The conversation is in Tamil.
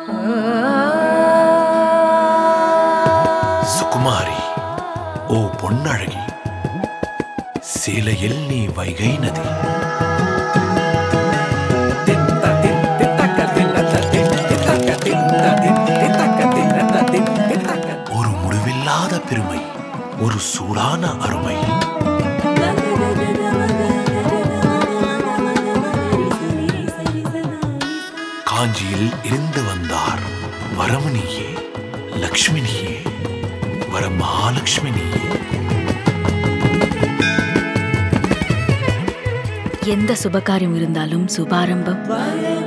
சுகுமாரி ஓ பொன்னழகி சேலையில் நீ வைகை நதி ஒரு முடிவில்லாத பெருமை ஒரு சூடான அருமை காஞ்சியில் இருந்து வந்தார் வரமணியே லக்ஷ்மினியே வரமகாலட்சுமினியே எந்த சுபகாரியம் இருந்தாலும் சுபாரம்பம்